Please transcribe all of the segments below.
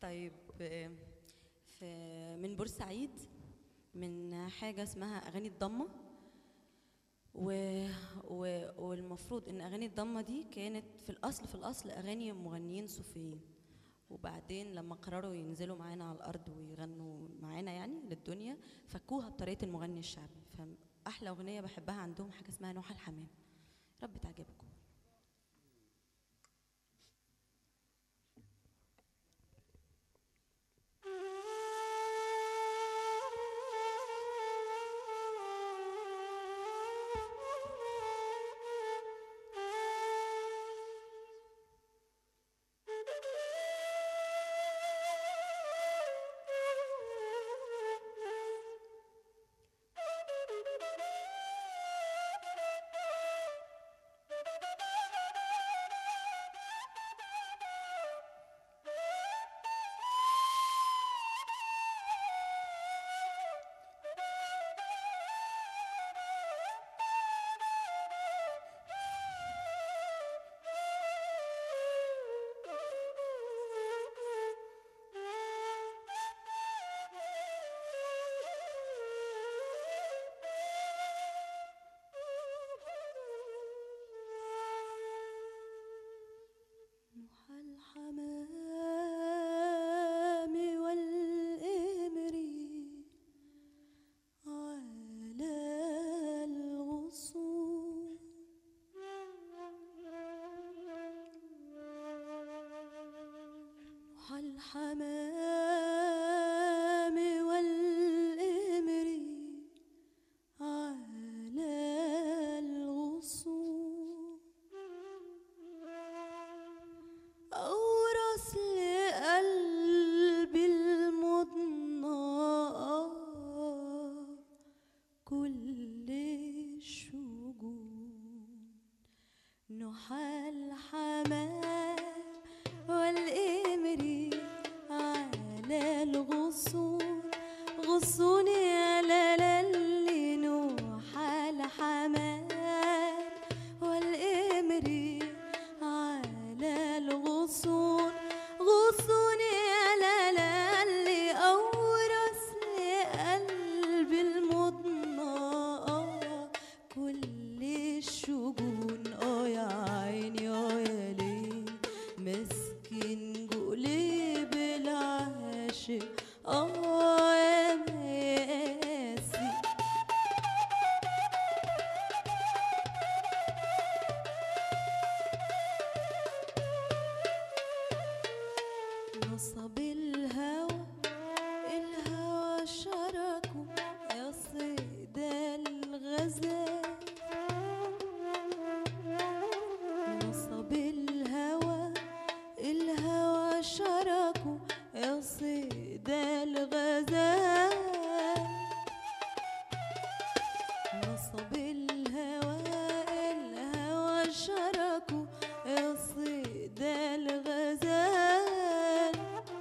طيب آه، في من بورسعيد من حاجة اسمها أغاني الضمة و... و... والمفروض إن أغاني الضمة دي كانت في الأصل في الأصل أغاني مغنيين صوفيين وبعدين لما قرروا ينزلوا معانا على الأرض ويغنوا معانا يعني للدنيا فكوها بطريقة المغني الشعبي فأحلى أغنية بحبها عندهم حاجة اسمها نوح الحمام رب تعجبكم نوح الحمام والإمر على الغصون نوح الحمام والإمر على الغصون أورث لقلبي المضنى كل الشجون نوح الحمام والإمر على الغصون غصون يا لالي نوح الحمام والإمر على الغصون غصون يا لالي أورث لقلبي المضنى كل الشجون اه يا عيني اه يا ليل مسكين قلوب العاشق اه يا ماسي نصب الهوى الهوى شركه يا صيد الغزال نصب الهوى الهوى شركه يا صيد الغزال نصب الهوى الهوى شركه يا صيد الغزال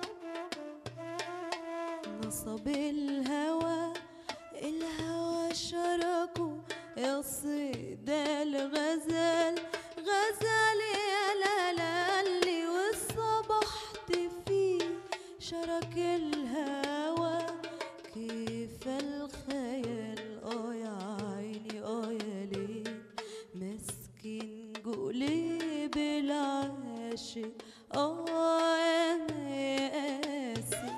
نصب الهوى الهوى شركه يا صيد الغزال غزال يا لالي وصبحت فيه شرك الهوى كيف الخيال اه يا عيني اه يا ليل مسكين قلوب العاشق اه يا ماسي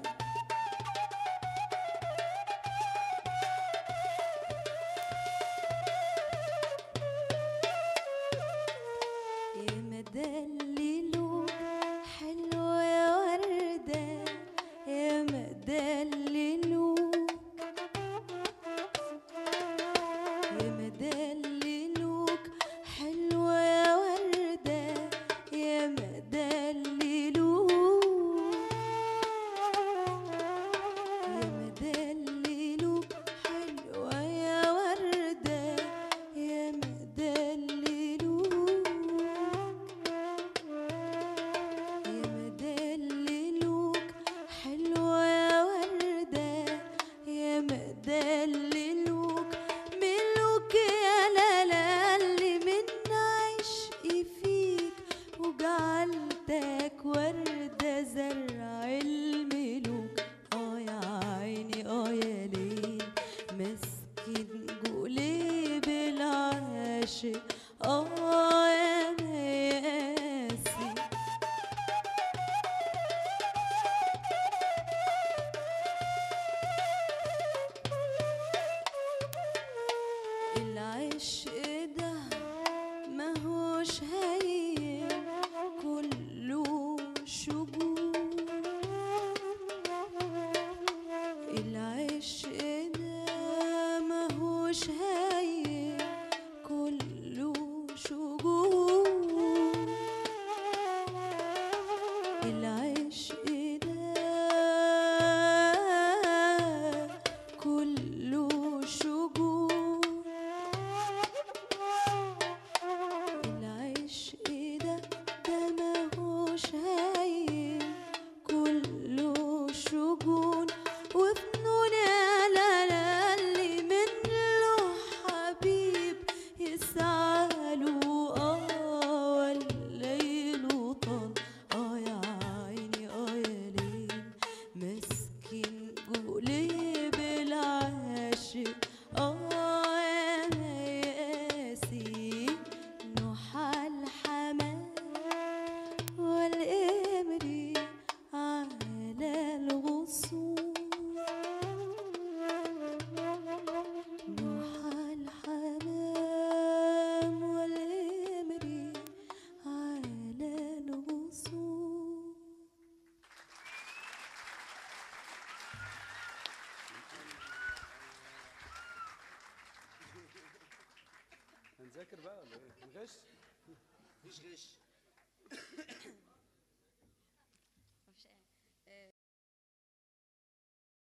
يا مدللوك حلوة يا وردة يا نذاكر بقى ولا ايه؟ نغش؟ مفيش غش